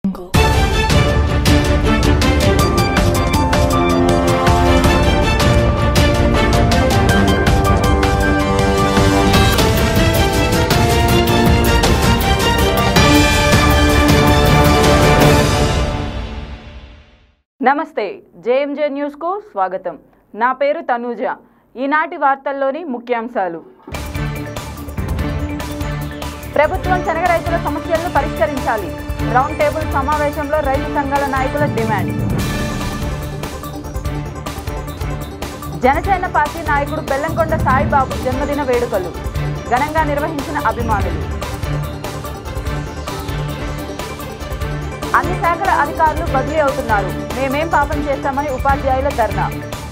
నమస్తే జేఎంజే న్యూస్కు స్వాగతం నా పేరు తనూజ ఈనాటి వార్తల్లోని ముఖ్యాంశాలు ప్రభుత్వం శనగ రైతుల సమస్యలను పరిష్కరించాలి రౌండ్ టేబుల్ సమావేశంలో రైతు సంఘాల నాయకుల డిమాండ్ జనసేన పార్టీ నాయకుడు బెల్లంకొండ సాయిబాబు జన్మదిన వేడుకలు ఘనంగా నిర్వహించిన అభిమానులు అన్ని శాఖల అధికారులు బదిలీ అవుతున్నారు మేమేం పాపం చేస్తామని ఉపాధ్యాయుల ధర్నా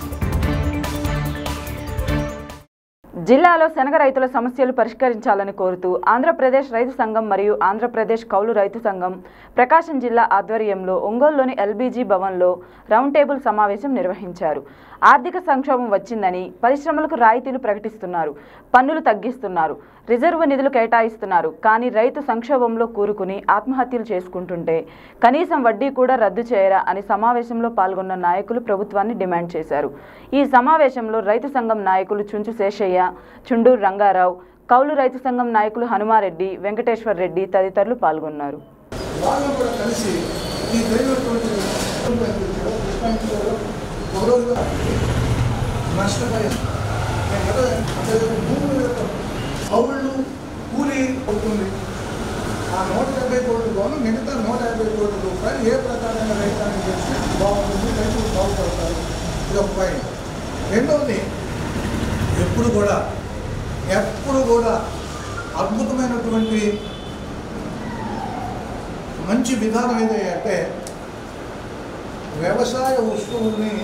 జిల్లాలో శనగ రైతుల సమస్యలు పరిష్కరించాలని కోరుతూ ఆంధ్రప్రదేశ్ రైతు సంఘం మరియు ఆంధ్రప్రదేశ్ కౌలు రైతు సంఘం ప్రకాశం జిల్లా ఆధ్వర్యంలో ఒంగోలులోని ఎల్బీజీ భవన్లో రౌండ్ టేబుల్ సమావేశం నిర్వహించారు ఆర్థిక సంక్షోభం వచ్చిందని పరిశ్రమలకు రాయితీలు ప్రకటిస్తున్నారు పన్నులు తగ్గిస్తున్నారు రిజర్వ్ నిధులు కేటాయిస్తున్నారు కానీ రైతు సంక్షోభంలో కూరుకుని ఆత్మహత్యలు చేసుకుంటుంటే కనీసం వడ్డీ కూడా రద్దు చేయరా అని సమావేశంలో పాల్గొన్న నాయకులు ప్రభుత్వాన్ని డిమాండ్ చేశారు ఈ సమావేశంలో రైతు సంఘం నాయకులు చుంచు శేషయ్య చుండూరు రంగారావు కౌలు రైతు సంఘం నాయకులు హనుమారెడ్డి వెంకటేశ్వర్ రెడ్డి తదితరులు పాల్గొన్నారు వాళ్ళు కూడా కలిసి ఈ జరిగినటువంటి ఒక రోజుగా నష్టపోయాం నేను కదా అంటే భూముల యొక్క పౌరులు కూలీ అవుతుంది ఆ నూట యాభై కోట్లలోనూ మిగతా నూట యాభై కోట్ల రూపాయలు ఏ ప్రకారంగా రైతాన్ని చేస్తే బాగుంటుంది రైతులు బాగుపడతారు ఇది ఒక పాయింట్ రెండవది ఎప్పుడు కూడా ఎప్పుడు కూడా అద్భుతమైనటువంటి మంచి విధానం ఏదంటే వ్యవసాయ వస్తువుల్ని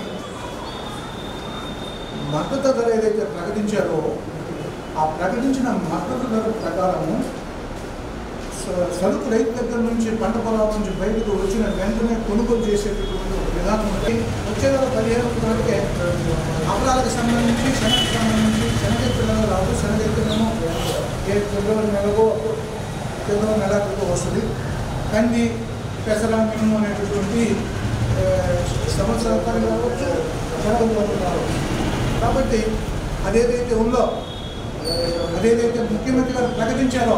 మద్దతు ధర ఏదైతే ప్రకటించారో ఆ ప్రకటించిన మద్దతు ధర ప్రకారము స- సరుకు రైతు దగ్గర నుంచి పంట పొలాల నుంచి బయటకు వచ్చిన వెంటనే కొనుగోలు చేసేటటువంటి ఒక విధానం ఉంది వచ్చే నెల పదిహేను నాటికే అమరాలకు సంబంధించి శనగకు సంబంధించి శనగెత్తు నెల రాదు శనగెత్తునేమో ఏ ఫిబ్రవరి నెలకో ఫిబ్రవరి నెల క్రితం వస్తుంది కంది పెసర మినుము అనేటటువంటి ఆ, సంవత్సరాలు కావచ్చు శనగలు కావచ్చు కాబట్టి అదేదైతే ఉందో అదేదైతే ముఖ్యమంత్రి గారు ప్రకటించారో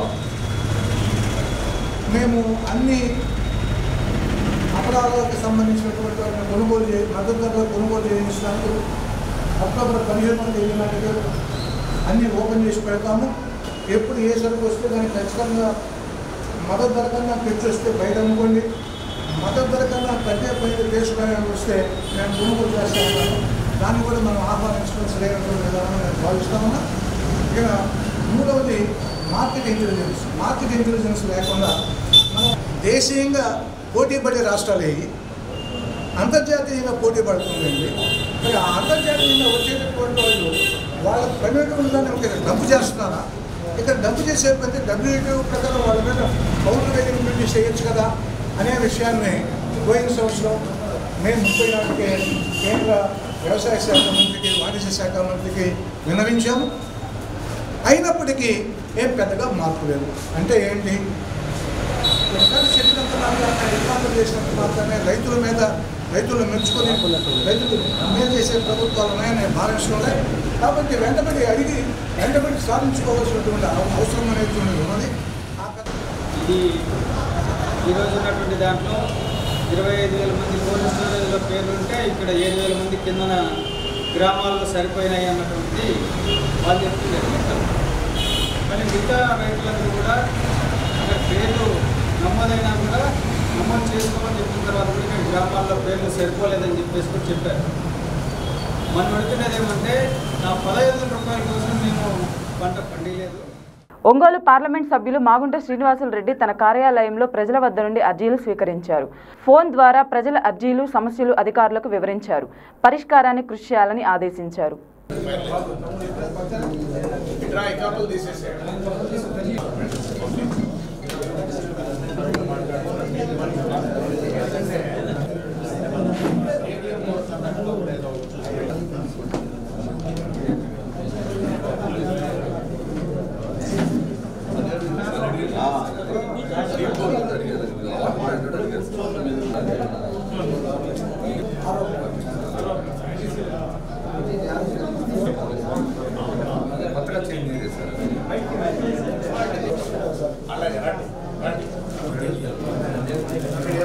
మేము అన్ని అపరాధాలకు సంబంధించినటువంటి వాటిని కొనుగోలు చే మద్దతు ధరలో కొనుగోలు చేయించడానికి అక్టోబర్ పదిహేను తేదీ నాటికి అన్నీ ఓపెన్ చేసి పెడతాము ఎప్పుడు ఏ సరుకు వస్తే దానికి ఖచ్చితంగా మద్దతు ధర కన్నా తెచ్చి వస్తే బయట అమ్ముకోండి మద్దతు ధర కన్నా తగ్గే పైన దేశపైన వస్తే మేము కొనుగోలు చేస్తా ఉన్నాము దాన్ని కూడా మనం ఆహ్వానించడం సరైనటువంటి విధానం నేను భావిస్తా ఉన్నా ఇక మూడవది మార్కెట్ ఇంటెలిజెన్స్ మార్కెట్ ఇంటెలిజెన్స్ లేకుండా మనం దేశీయంగా పోటీ పడే రాష్ట్రాలు ఏవి అంతర్జాతీయంగా పోటీ పడుతుందండి మరి ఆ అంతర్జాతీయంగా వచ్చేటటువంటి వాళ్ళు వాళ్ళ ప్రైవేట్ ఉందని ఇక్కడ డబ్బు చేస్తున్నారా ఇక్కడ డబ్బు చేసే పని డబ్ల్యూటీఓ ప్రకారం వాళ్ళ మీద పౌరుల వేదిక చేయొచ్చు కదా అనే విషయాన్ని పోయిన సంవత్సరం మే ముప్పై నాటికి కేంద్ర వ్యవసాయ శాఖ మంత్రికి వాణిజ్య శాఖ మంత్రికి విన్నవించాము అయినప్పటికీ ఏం పెద్దగా మార్పు లేదు అంటే ఏంటి ఒకసారి చెప్పినంత మాత్రమే ఇబ్బందులు చేసినంత మాత్రమే రైతుల మీద రైతులను మెచ్చుకొని రైతులు మేలు చేసే ప్రభుత్వాలు ఉన్నాయని నేను భావించడంలే కాబట్టి వెంటబడి అడిగి వెంటబడి సాధించుకోవాల్సినటువంటి అవ- అవసరం అనేటువంటి ఉన్నది ఆ కథ- ఇది ఈరోజు ఉన్నటువంటి దాంట్లో ఇరవై ఐదు వేల మంది కోల్డ్ స్టోరేజ్లో పేర్లు ఉంటే ఇక్కడ ఏడు వేల మంది కిందన గ్రామాల్లో సరిపోయినాయి అన్నటువంటిది వాళ్ళు చెప్తున్నారు లెక్కలు. కానీ మిగతా రైతులందరూ కూడా అక్కడ పేర్లు నమోదైనా కూడా నమోదు చేసుకోమని చెప్పిన తర్వాత కూడా ఇక్కడ గ్రామాల్లో పేర్లు సరిపోలేదని చెప్పేసి కూడా చెప్పారు మనం అడుగుతున్నది ఏమంటే నా పదహైదు రూపాయల కోసం మేము పంట పండిలేదు ఒంగోలు పార్లమెంట్ సభ్యులు మాగుంట శ్రీనివాసులు రెడ్డి తన కార్యాలయంలో ప్రజల వద్ద నుండి అర్జీలు స్వీకరించారు ఫోన్ ద్వారా ప్రజల అర్జీలు సమస్యలు అధికారులకు వివరించారు పరిష్కారాన్ని కృషి చేయాలని ఆదేశించారు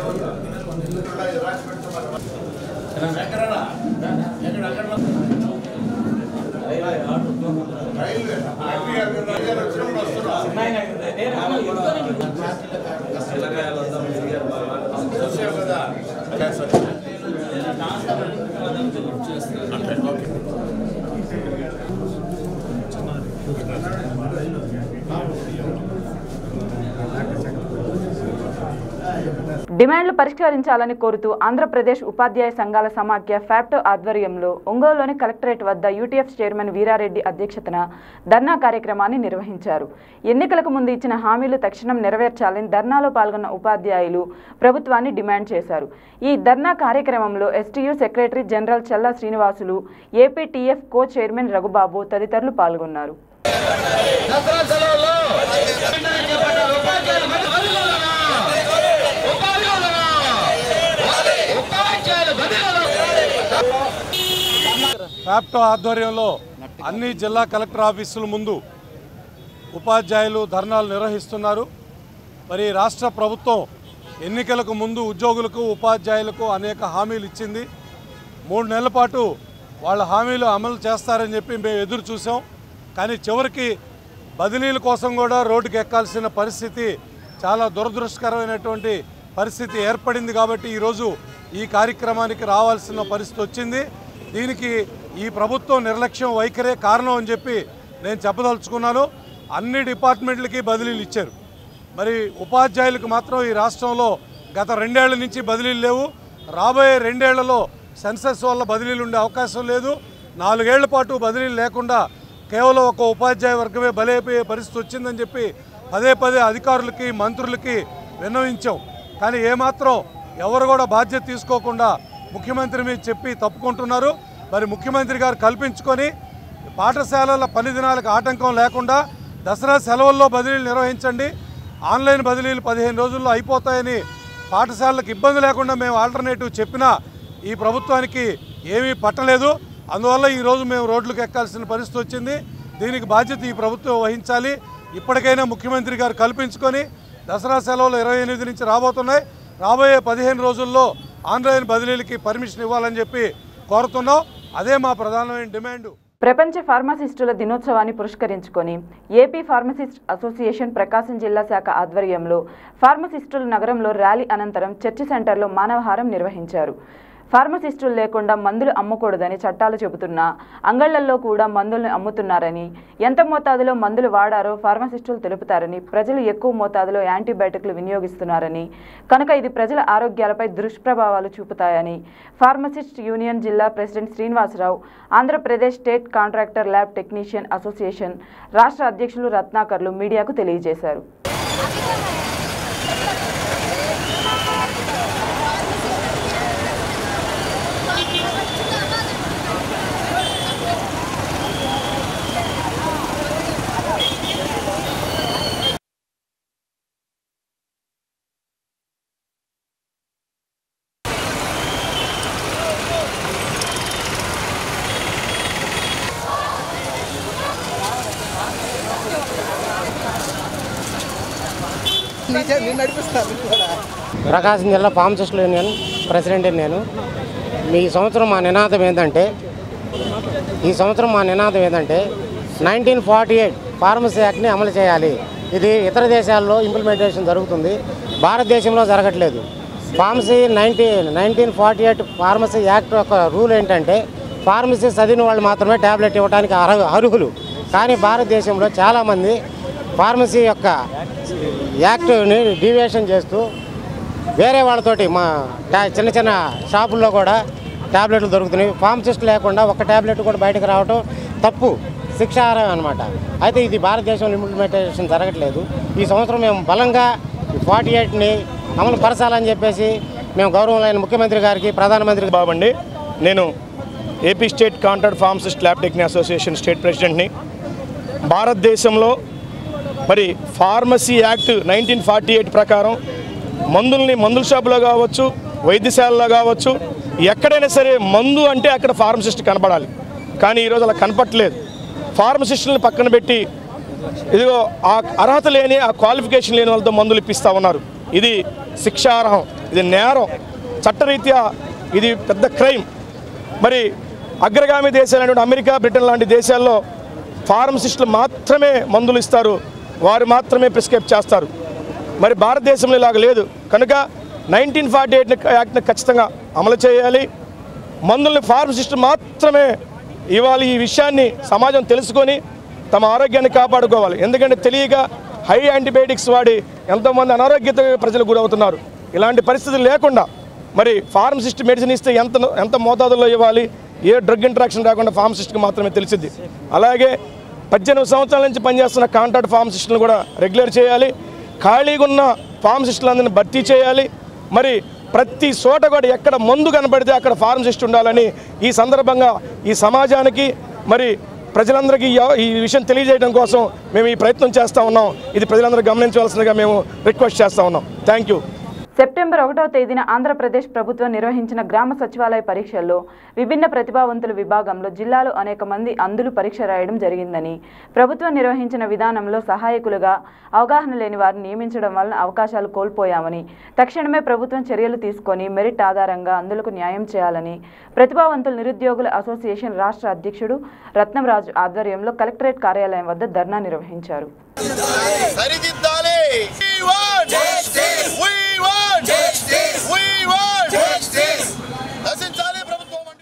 డిమాండ్లు పరిష్కరించాలని కోరుతూ ఆంధ్రప్రదేశ్ ఉపాధ్యాయ సంఘాల సమాఖ్య ఫ్యాప్టో ఆధ్వర్యంలో ఒంగోలులోని కలెక్టరేట్ వద్ద యూటీఎఫ్ చైర్మన్ వీరారెడ్డి అధ్యక్షతన ధర్నా కార్యక్రమాన్ని నిర్వహించారు ఎన్నికలకు ముందు ఇచ్చిన హామీలు తక్షణం నెరవేర్చాలని ధర్నాలో పాల్గొన్న ఉపాధ్యాయులు ప్రభుత్వాన్ని డిమాండ్ చేశారు ఈ ధర్నా కార్యక్రమంలో STU secretary general Challa Srinivasulu APTF co chairman Raghubabu తదితరులు పాల్గొన్నారు ఫ్యాప్టో ఆధ్వర్యంలో అన్ని జిల్లా కలెక్టర్ ఆఫీసుల ముందు ఉపాధ్యాయులు ధర్నాలు నిర్వహిస్తున్నారు మరి రాష్ట్ర ప్రభుత్వం ఎన్నికలకు ముందు ఉద్యోగులకు ఉపాధ్యాయులకు అనేక హామీలు ఇచ్చింది మూడు నెలల పాటు వాళ్ళ హామీలు అమలు చేస్తారని చెప్పి మేము ఎదురు చూసాం కానీ చివరికి బదిలీల కోసం కూడా రోడ్డుకి ఎక్కాల్సిన పరిస్థితి చాలా దురదృష్టకరమైనటువంటి పరిస్థితి ఏర్పడింది కాబట్టి ఈరోజు ఈ కార్యక్రమానికి రావాల్సిన పరిస్థితి వచ్చింది దీనికి ఈ ప్రభుత్వం నిర్లక్ష్యం వైఖరే కారణం అని చెప్పి నేను చెప్పదలుచుకున్నాను అన్ని డిపార్ట్మెంట్లకి బదిలీలు ఇచ్చారు మరి ఉపాధ్యాయులకు మాత్రం ఈ రాష్ట్రంలో గత రెండేళ్ల నుంచి బదిలీలు లేవు రాబోయే రెండేళ్లలో సెన్సెస్ వల్ల బదిలీలు ఉండే అవకాశం లేదు నాలుగేళ్ల పాటు బదిలీలు లేకుండా కేవలం ఒక ఉపాధ్యాయ వర్గమే బలైపోయే పరిస్థితి వచ్చిందని చెప్పి పదే పదే అధికారులకి మంత్రులకి విన్నవించాం కానీ ఏమాత్రం ఎవరు కూడా బాధ్యత తీసుకోకుండా ముఖ్యమంత్రి మీద చెప్పి తప్పుకుంటున్నారు మరి ముఖ్యమంత్రి గారు కల్పించుకొని పాఠశాలల పని దినాలకు ఆటంకం లేకుండా దసరా సెలవుల్లో బదిలీలు నిర్వహించండి ఆన్లైన్ బదిలీలు పదిహేను రోజుల్లో అయిపోతాయని పాఠశాలలకు ఇబ్బంది లేకుండా మేము ఆల్టర్నేటివ్ చెప్పినా ఈ ప్రభుత్వానికి ఏమీ పట్టలేదు అందువల్ల ఈరోజు మేము రోడ్లకు ఎక్కాల్సిన పరిస్థితి వచ్చింది దీనికి బాధ్యత ఈ ప్రభుత్వం వహించాలి ఇప్పటికైనా ముఖ్యమంత్రి గారు కల్పించుకొని దసరా సెలవులు ఇరవై ఎనిమిది నుంచి రాబోతున్నాయి రాబోయే పదిహేను రోజుల్లో ఆన్లైన్ బదిలీలకి పర్మిషన్ ఇవ్వాలని చెప్పి కోరుతున్నాం అదే మా ప్రధానమైన డిమాండు ప్రపంచ ఫార్మసిస్టుల దినోత్సవాన్ని పురస్కరించుకొని ఏపీ ఫార్మసిస్ట్ అసోసియేషన్ ప్రకాశం జిల్లా శాఖ ఆధ్వర్యంలో ఫార్మసిస్టుల నగరంలో ర్యాలీ అనంతరం చర్చి సెంటర్లో మానవహారం నిర్వహించారు ఫార్మసిస్టులు లేకుండా మందులు అమ్మకూడదని చట్టాలు చెబుతున్నా అంగళ్లలో కూడా మందులను అమ్ముతున్నారని ఎంత మోతాదులో మందులు వాడారో ఫార్మసిస్టులు తెలుపుతారని ప్రజలు ఎక్కువ మోతాదులో యాంటీబయాటిక్లు వినియోగిస్తున్నారని కనుక ఇది ప్రజల ఆరోగ్యాలపై దుష్ప్రభావాలు చూపుతాయని ఫార్మసిస్ట్ యూనియన్ జిల్లా president Srinivasarao Andhra Pradesh state contractor lab technician association రాష్ట్ర అధ్యక్షులు రత్నాకర్లు మీడియాకు తెలియజేశారు ప్రకాశం జిల్లా ఫార్మసిస్టుల యూనియన్ ప్రెసిడెంట్ నేను మీ సంవత్సరం మా నినాదం ఏంటంటే ఈ సంవత్సరం మా నినాదం ఏంటంటే నైన్టీన్ ఫార్టీ ఎయిట్ ఫార్మసీ యాక్ట్ని అమలు చేయాలి ఇది ఇతర దేశాల్లో ఇంప్లిమెంటేషన్ జరుగుతుంది భారతదేశంలో జరగట్లేదు pharmacy nineteen nineteen forty eight pharmacy act యొక్క రూల్ ఏంటంటే ఫార్మసీ చదివిన వాళ్ళు మాత్రమే ట్యాబ్లెట్ ఇవ్వడానికి అర్హ అర్హులు కానీ భారతదేశంలో చాలామంది ఫార్మసీ యొక్క యాక్ట్ని డీవియేషన్ చేస్తూ వేరే వాళ్ళతోటి మా టా- చిన్న చిన్న షాపుల్లో కూడా ట్యాబ్లెట్లు దొరుకుతున్నాయి ఫార్మసిస్ట్ లేకుండా ఒక ట్యాబ్లెట్ కూడా బయటకు రావడం తప్పు శిక్షార్హం అనమాట అయితే ఇది భారతదేశంలో ఇంప్లిమెంటేషన్ జరగట్లేదు ఈ సంవత్సరం మేము బలంగా ఫార్టీ ఎయిట్ని అమలు పరచాలని చెప్పేసి మేము గౌరవమైన ముఖ్యమంత్రి గారికి ప్రధానమంత్రికి బాబు అండి నేను AP state contract pharmacist lab techni association state ప్రెసిడెంట్ని భారతదేశంలో మరి pharmacy act nineteen forty eight ప్రకారం మందుల్ని మందుల షాపులో కావచ్చు వైద్యశాలలో కావచ్చు ఎక్కడైనా సరే మందు అంటే అక్కడ ఫార్మసిస్ట్ కనపడాలి కానీ ఈరోజు అలా కనపట్లేదు ఫార్మసిస్టులను పక్కన పెట్టి ఇదిగో ఆ అర్హత లేని ఆ క్వాలిఫికేషన్ లేని వాళ్ళతో మందులు ఇప్పిస్తూ ఉన్నారు ఇది శిక్షార్హం ఇది నేరం చట్టరీత్యా ఇది పెద్ద క్రైమ్ మరి అగ్రగామి దేశాలైనటువంటి అమెరికా బ్రిటన్ లాంటి దేశాల్లో ఫార్మసిస్టులు మాత్రమే మందులు ఇస్తారు వారు మాత్రమే ప్రిస్క్రైబ్ చేస్తారు మరి భారతదేశంలో ఇలాగ లేదు కనుక నైన్టీన్ ఫార్టీ ఎయిట్ యాక్ట్ని ఖచ్చితంగా అమలు చేయాలి మందుల్ని ఫార్మసిస్ట్ మాత్రమే ఇవాళ ఈ విషయాన్ని సమాజం తెలుసుకొని తమ ఆరోగ్యాన్ని కాపాడుకోవాలి ఎందుకంటే తెలియక హై యాంటీబయాటిక్స్ వాడి ఎంతోమంది అనారోగ్యత ప్రజలు గురవుతున్నారు ఇలాంటి పరిస్థితులు లేకుండా మరి ఫార్మసిస్ట్ మెడిసిన్ ఇస్తే ఎంత ఎంత మోతాదులో ఇవ్వాలి ఏ డ్రగ్ ఇంట్రాక్షన్ రాకుండా ఫార్మసిస్ట్కి మాత్రమే తెలిసింది అలాగే పద్దెనిమిది సంవత్సరాల నుంచి పనిచేస్తున్న కాంట్రాక్ట్ ఫార్మసిస్టులను కూడా రెగ్యులర్ చేయాలి ఖాళీగా ఉన్న ఫార్మసిస్టులందరినీ భర్తీ చేయాలి మరి ప్రతి చోట కూడా ఎక్కడ మందు కనబడితే అక్కడ ఫార్మసిస్ట్ ఉండాలని ఈ సందర్భంగా ఈ సమాజానికి మరి ప్రజలందరికీ ఈ- ఈ విషయం తెలియజేయడం కోసం మేము ఈ ప్రయత్నం చేస్తూ ఉన్నాం ఇది ప్రజలందరూ గమనించవలసిందిగా మేము రిక్వెస్ట్ చేస్తూ ఉన్నాం థ్యాంక్ యూ సెప్టెంబర్ ఒకటవ తేదీన ఆంధ్రప్రదేశ్ ప్రభుత్వం నిర్వహించిన గ్రామ సచివాలయ పరీక్షల్లో విభిన్న ప్రతిభావంతుల విభాగంలో జిల్లాలో అనేక మంది అందులు పరీక్ష రాయడం జరిగిందని ప్రభుత్వం నిర్వహించిన విధానంలో సహాయకులుగా అవగాహన లేని వారిని నియమించడం వలన అవకాశాలు కోల్పోయామని తక్షణమే ప్రభుత్వం చర్యలు తీసుకొని మెరిట్ ఆధారంగా అందులకు న్యాయం చేయాలని ప్రతిభావంతుల నిరుద్యోగుల అసోసియేషన్ రాష్ట్ర అధ్యక్షుడు రత్నంరాజు ఆధ్వర్యంలో కలెక్టరేట్ కార్యాలయం వద్ద ధర్నా నిర్వహించారు సరిదిద్దాలి We want justice. We want justice. We want justice. నశించాలి ప్రభుత్వం అంటే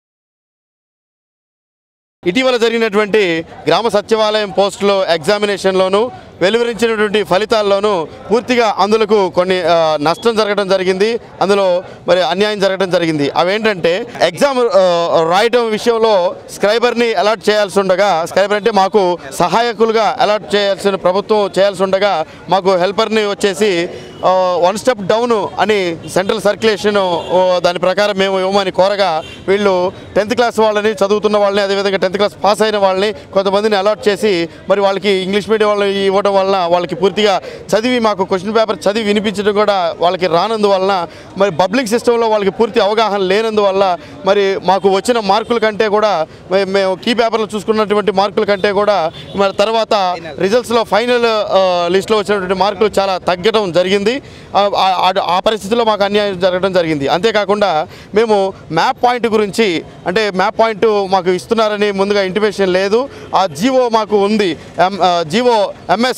ఇటీవల జరిగినటువంటి గ్రామ సచివాలయం పోస్టులో ఎగ్జామినేషన్లోను వెలువరించినటువంటి ఫలితాల్లోనూ పూర్తిగా అందులకు కొన్ని ఆ, నష్టం జరగడం జరిగింది అందులో మరి అన్యాయం జరగడం జరిగింది అవేంటంటే ఎగ్జామ్ ఆ, రాయటం విషయంలో స్క్రైబర్ని అలాట్ చేయాల్సి ఉండగా స్క్రైబర్ అంటే మాకు సహాయకులుగా అలాట్ చేయాల్సిన ప్రభుత్వం చేయాల్సి ఉండగా మాకు హెల్పర్ని వచ్చేసి వన్ స్టెప్ డౌన్ అని సెంట్రల్ సర్క్యులేషన్ దాని ప్రకారం మేము ఇవ్వమని కోరగా వీళ్ళు టెన్త్ క్లాస్ వాళ్ళని చదువుతున్న వాళ్ళని అదేవిధంగా టెన్త్ క్లాస్ పాస్ అయిన వాళ్ళని కొంతమందిని అలాట్ చేసి మరి వాళ్ళకి ఇంగ్లీష్ మీడియం వాళ్ళని ఇవ్వడం వలన వాళ్ళకి పూర్తిగా చదివి మాకు క్వశ్చన్ పేపర్ చదివి వినిపించడం కూడా వాళ్ళకి రానందువలన మరి పబ్లిక్ సిస్టంలో వాళ్ళకి పూర్తి అవగాహన లేనందువల్ల మరి మాకు వచ్చిన మార్కుల కంటే కూడా మే- మేము కీ పేపర్లో చూసుకున్నటువంటి మార్కుల కంటే కూడా మరి తర్వాత రిజల్ట్స్లో ఫైనల్ లిస్ట్లో వచ్చినటువంటి మార్కులు చాలా తగ్గడం జరిగింది ఆ- ఆ- ఆ పరిస్థితిలో మాకు అన్యాయం జరగడం జరిగింది అంతేకాకుండా మేము మ్యాప్ పాయింట్ గురించి అంటే మ్యాప్ పాయింట్ మాకు ఇస్తున్నారని ముందుగా ఇంటిమేషన్ లేదు ఆ జీవో మాకు ఉంది M GO MS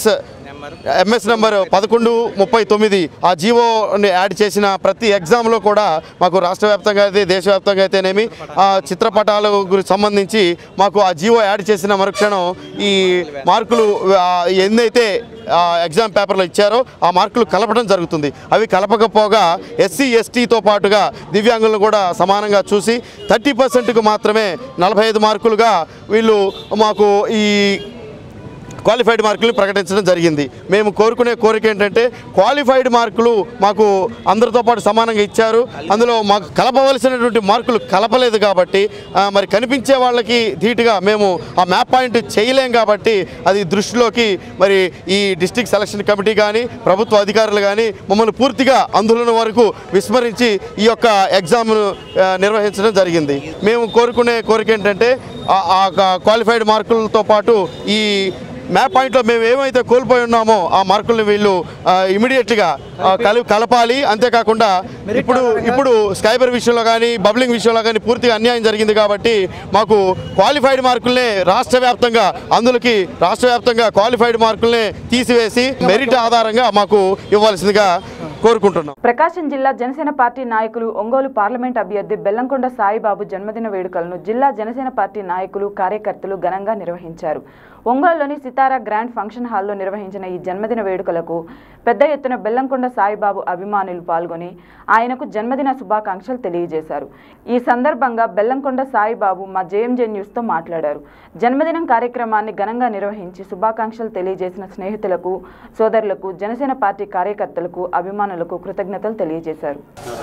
MS number పదకొండు ముప్పై తొమ్మిది ఆ జీవోని యాడ్ చేసిన ప్రతి ఎగ్జామ్లో కూడా మాకు రాష్ట్ర వ్యాప్తంగా అయితే దేశవ్యాప్తంగా అయితేనేమి ఆ చిత్రపటాల గురించి సంబంధించి మాకు ఆ జీవో యాడ్ చేసిన మరుక్షణం ఈ మార్కులు ఆ, ఎన్నైతే ఆ, ఎగ్జామ్ పేపర్లో ఇచ్చారో ఆ మార్కులు కలపడం జరుగుతుంది అవి కలపకపోగా ఎస్సీ ఎస్టీతో పాటుగా దివ్యాంగులను కూడా సమానంగా చూసి థర్టీ పర్సెంట్కు మాత్రమే నలభై ఐదు మార్కులుగా వీళ్ళు మాకు ఈ క్వాలిఫైడ్ మార్కులు ప్రకటించడం జరిగింది మేము కోరుకునే కోరిక ఏంటంటే క్వాలిఫైడ్ మార్కులు మాకు అందరితో పాటు సమానంగా ఇచ్చారు అందులో మాకు కలపవలసినటువంటి మార్కులు కలపలేదు కాబట్టి ఆ, మరి కనిపించే వాళ్ళకి ధీటుగా మేము ఆ మ్యాప్ పాయింట్ చేయలేం కాబట్టి అది దృష్టిలోకి మరి ఈ డిస్టిక్ సెలక్షన్ కమిటీ కానీ ప్రభుత్వ అధికారులు కానీ మమ్మల్ని పూర్తిగా అందులోని వరకు విస్మరించి ఈ యొక్క ఎగ్జామ్ను ఆ, నిర్వహించడం జరిగింది మేము కోరుకునే కోరిక ఏంటంటే ఆ- ఆ క్వాలిఫైడ్ మార్కులతో పాటు ఈ మ్యాప్ పాయింట్లో మేము ఏమైతే కోల్పోయి ఉన్నామో ఆ మార్కుల్ని వీళ్ళు ఇమీడియట్గా కలి కలపాలి అంతేకాకుండా ఇప్పుడు ఇప్పుడు స్కైబర్ విషయంలో కానీ బబ్లింగ్ విషయంలో కానీ పూర్తిగా అన్యాయం జరిగింది కాబట్టి మాకు క్వాలిఫైడ్ మార్కుల్నే రాష్ట్ర వ్యాప్తంగా అందులోకి రాష్ట్ర వ్యాప్తంగా క్వాలిఫైడ్ మార్కుల్నే తీసివేసి మెరిట్ ఆధారంగా మాకు ఇవ్వాల్సిందిగా కోరుకుంటున్నాం ప్రకాశం జిల్లా జనసేన పార్టీ నాయకులు ఒంగోలు పార్లమెంట్ అభ్యర్థి బెల్లంకొండ సాయిబాబు జన్మదిన వేడుకలను జిల్లా జనసేన పార్టీ నాయకులు కార్యకర్తలు ఘనంగా నిర్వహించారు ఒంగోలులోని సితారా గ్రాండ్ ఫంక్షన్ హాల్లో నిర్వహించిన ఈ జన్మదిన వేడుకలకు పెద్ద ఎత్తున బెల్లంకొండ సాయిబాబు అభిమానులు పాల్గొని ఆయనకు జన్మదిన శుభాకాంక్షలు తెలియజేశారు ఈ సందర్భంగా బెల్లంకొండ సాయిబాబు మా జేఎంజే న్యూస్తో మాట్లాడారు జన్మదినం కార్యక్రమాన్ని ఘనంగా నిర్వహించి శుభాకాంక్షలు తెలియజేసిన స్నేహితులకు సోదరులకు జనసేన పార్టీ కార్యకర్తలకు అభిమానులకు కృతజ్ఞతలు తెలియజేశారు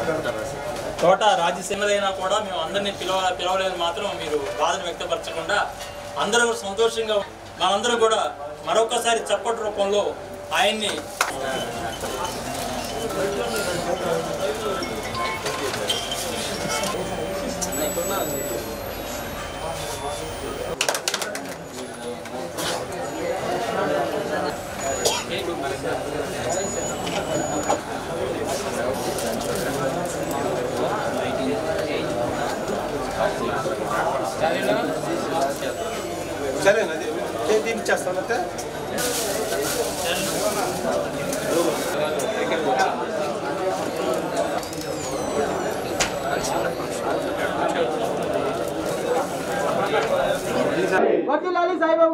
తోట రాజ్యసీమలైనా కూడా మేము అందరినీ పిలవ పిలవలేదు మాత్రం మీరు బాధను వ్యక్తపరచకుండా అందరూ సంతోషంగా మనందరూ కూడా మరొకసారి చప్పటి రూపంలో ఆయన్ని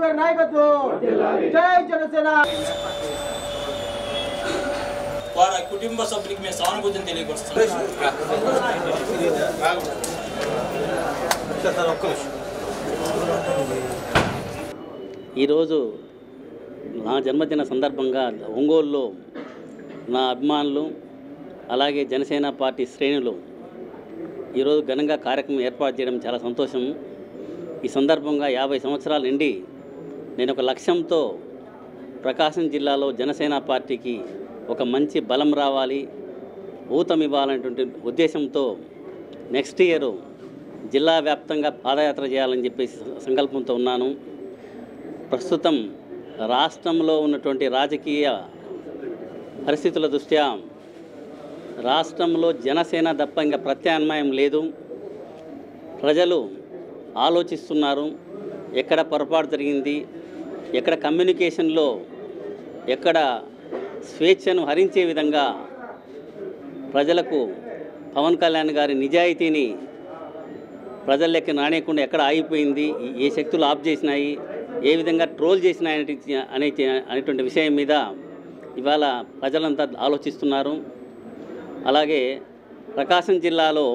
గారి నాయకత్వం జై జనసేన వారి కుటుంబ సభ్యులకి మేము సానుభూతిని తెలియపరుస్తున్నాం ఈరోజు నా జన్మదిన సందర్భంగా ఒంగోలులో నా అభిమానులు అలాగే జనసేన పార్టీ శ్రేణులు ఈరోజు ఘనంగా కార్యక్రమం ఏర్పాటు చేయడం చాలా సంతోషం ఈ సందర్భంగా యాభై సంవత్సరాలు నిండి నేను ఒక లక్ష్యంతో ప్రకాశం జిల్లాలో జనసేన పార్టీకి ఒక మంచి బలం రావాలి ఊతం ఇవ్వాలనేటువంటి ఉద్దేశంతో నెక్స్ట్ ఇయర్ జిల్లా వ్యాప్తంగా పాదయాత్ర చేయాలని చెప్పేసి సంకల్పంతో ఉన్నాను ప్రస్తుతం రాష్ట్రంలో ఉన్నటువంటి రాజకీయ పరిస్థితుల దృష్ట్యా రాష్ట్రంలో జనసేన తప్ప ఇంకా ప్రత్యామ్నాయం లేదు ప్రజలు ఆలోచిస్తున్నారు ఎక్కడ పొరపాటు జరిగింది ఎక్కడ కమ్యూనికేషన్లో ఎక్కడ స్వేచ్ఛను హరించే విధంగా ప్రజలకు పవన్ కళ్యాణ్ గారి నిజాయితీని ప్రజల్లోకి నానేయకుండా ఎక్కడ ఆగిపోయింది ఏ శక్తులు ఆఫ్ చేసినాయి ఏ విధంగా ట్రోల్ చేసినాయి అనే అనేటువంటి విషయం మీద ఇవాళ ప్రజలంతా ఆలోచిస్తున్నారు అలాగే ప్రకాశం జిల్లాలో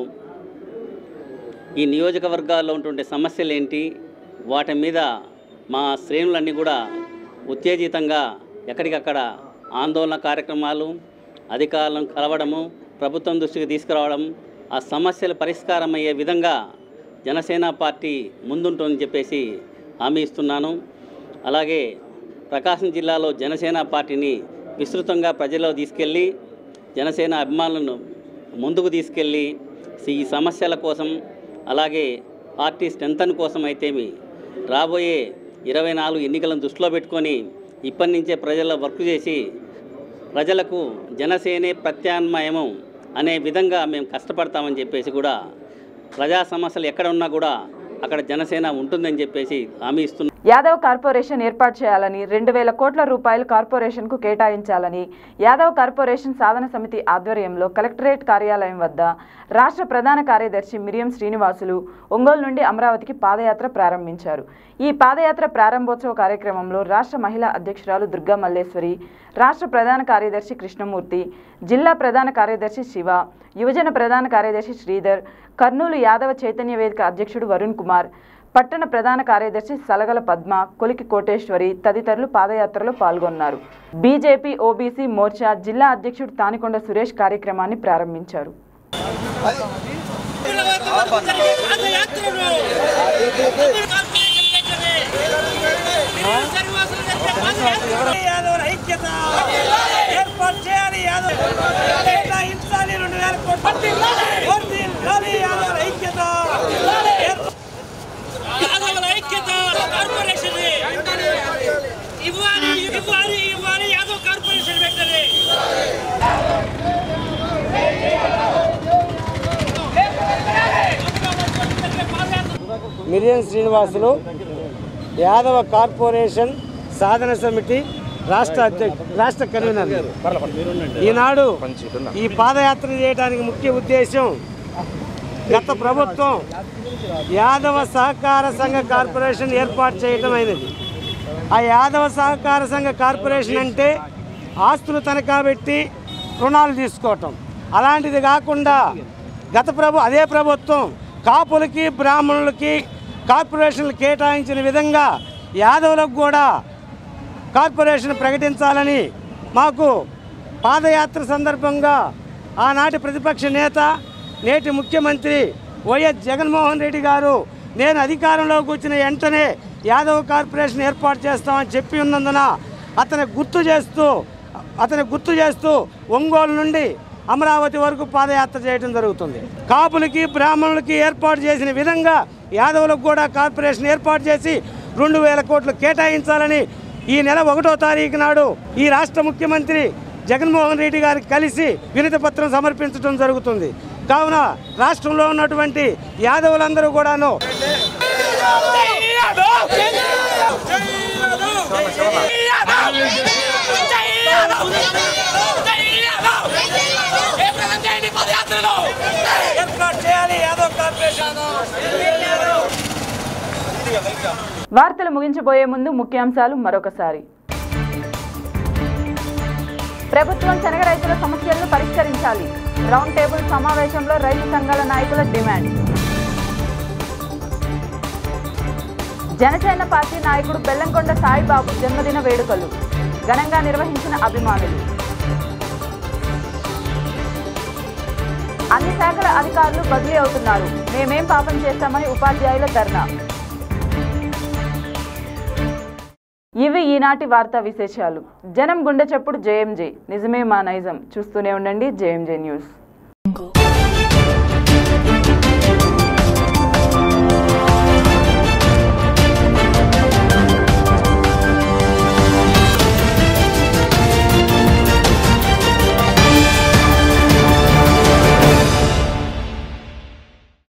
ఈ నియోజకవర్గాల్లో ఉన్నటువంటి సమస్యలు ఏంటి వాటి మీద మా శ్రేణులన్నీ కూడా ఉత్తేజితంగా ఎక్కడికక్కడ ఆందోళన కార్యక్రమాలు అధికారులను కలవడము ప్రభుత్వం దృష్టికి తీసుకురావడం ఆ సమస్యలు పరిష్కారం అయ్యే విధంగా జనసేన పార్టీ ముందుంటుందని చెప్పేసి హామీ ఇస్తున్నాను అలాగే ప్రకాశం జిల్లాలో జనసేన పార్టీని విస్తృతంగా ప్రజల్లో తీసుకెళ్ళి జనసేన అభిమానులను ముందుకు తీసుకెళ్ళి ఈ సమస్యల కోసం అలాగే పార్టీ స్ట్రెంథన్ కోసం అయితేమి రాబోయే ఇరవై నాలుగు ఎన్నికలను దృష్టిలో పెట్టుకొని ఇప్పటి నుంచే ప్రజల్లో వర్క్ చేసి ప్రజలకు జనసేనే ప్రత్యామ్నాయము అనే విధంగా మేము కష్టపడతామని చెప్పేసి కూడా ప్రజా సమస్యలు ఎక్కడ ఉన్నా కూడా అక్కడ జనసేన ఉంటుందని చెప్పేసి హామీ ఇస్తున్నాం యాదవ్ కార్పొరేషన్ ఏర్పాటు చేయాలని రెండు వేల కోట్ల రూపాయలు కార్పొరేషన్కు కేటాయించాలని యాదవ్ కార్పొరేషన్ సాధన సమితి ఆధ్వర్యంలో కలెక్టరేట్ కార్యాలయం వద్ద రాష్ట్ర ప్రధాన కార్యదర్శి మిరియం శ్రీనివాసులు ఒంగోలు నుండి అమరావతికి పాదయాత్ర ప్రారంభించారు ఈ పాదయాత్ర ప్రారంభోత్సవ కార్యక్రమంలో రాష్ట్ర మహిళా అధ్యక్షురాలు దుర్గా మల్లేశ్వరి రాష్ట్ర ప్రధాన కార్యదర్శి కృష్ణమూర్తి జిల్లా ప్రధాన కార్యదర్శి శివ యువజన ప్రధాన కార్యదర్శి శ్రీధర్ కర్నూలు యాదవ చైతన్య వేదిక అధ్యక్షుడు వరుణ్ కుమార్ పట్టణ ప్రధాన కార్యదర్శి సలగల పద్మ కొలికి కోటేశ్వరి తదితరులు పాదయాత్రలో పాల్గొన్నారు బీజేపీ ఓబీసీ మోర్చా జిల్లా అధ్యక్షుడు తానికొండ సురేష్ కార్యక్రమాన్ని ప్రారంభించారు ఏర్పాటు చేయాలి యాదవ్ కేటాయించాలి రెండు వేల కోట్లు వర్ధిల్లాలి యాదవ్ ఐక్యత యాదవ్ ఐక్యత కార్పొరేషన్ ఇవ్వాలి ఇవ్వాలి ఇవ్వాలి యాదవ్ కార్పొరేషన్ పెట్టండి మిలియన్ శ్రీనివాసులు యాదవ కార్పొరేషన్ సాధన సమితి రాష్ట్ర అధ్యక్ష రాష్ట్ర కన్వీనర్ ఈనాడు ఈ పాదయాత్ర చేయడానికి ముఖ్య ఉద్దేశం గత ప్రభుత్వం యాదవ సహకార సంఘ కార్పొరేషన్ ఏర్పాటు చేయటం అయినది ఆ యాదవ సహకార సంఘ కార్పొరేషన్ అంటే ఆస్తులు తనఖా పెట్టి రుణాలు తీసుకోవటం అలాంటిది కాకుండా గత ప్రభు అదే ప్రభుత్వం కాపులకి బ్రాహ్మణులకి కార్పొరేషన్లు కేటాయించిన విధంగా యాదవులకు కూడా కార్పొరేషన్ ప్రకటించాలని మాకు పాదయాత్ర సందర్భంగా ఆనాటి ప్రతిపక్ష నేత నేటి ముఖ్యమంత్రి వైఎస్ జగన్మోహన్ రెడ్డి గారు నేను అధికారంలోకి వచ్చిన వెంటనే యాదవ్ కార్పొరేషన్ ఏర్పాటు చేస్తామని చెప్పి ఉన్నందున అతని గుర్తు చేస్తూ అతని గుర్తు చేస్తూ ఒంగోలు నుండి అమరావతి వరకు పాదయాత్ర చేయడం జరుగుతుంది కాపులకి బ్రాహ్మణులకి ఏర్పాటు చేసిన విధంగా యాదవులకు కూడా కార్పొరేషన్ ఏర్పాటు చేసి రెండు వేల కోట్లు కేటాయించాలని ఈ నెల ఒకటో తారీఖు నాడు ఈ రాష్ట్ర ముఖ్యమంత్రి జగన్మోహన్ రెడ్డి గారికి కలిసి వినతి పత్రం సమర్పించడం జరుగుతుంది కావున రాష్ట్రంలో ఉన్నటువంటి యాదవులందరూ కూడాను ఏర్పాటు చేయాలి యాదవ్ కార్పొరేషన్ వార్తలు ముగించబోయే ముందు ముఖ్యాంశాలు మరొకసారి ప్రభుత్వం శనగ రైతుల సమస్యలను పరిష్కరించాలి రౌండ్ టేబుల్ సమావేశంలో రైతు సంఘాల నాయకుల డిమాండ్ జనసేన పార్టీ నాయకుడు బెల్లంకొండ సాయిబాబు జన్మదిన వేడుకలు ఘనంగా నిర్వహించిన అభిమానులు అన్ని శాఖల అధికారులు బదిలీ అవుతున్నారు మేమేం పాపం చేస్తామని ఉపాధ్యాయుల ధర్నా ఇవి ఈనాటి వార్తా విశేషాలు జనం గుండె చప్పుడు జేఎంజే నిజమే మా నైజం చూస్తూనే ఉండండి జేఎంజే న్యూస్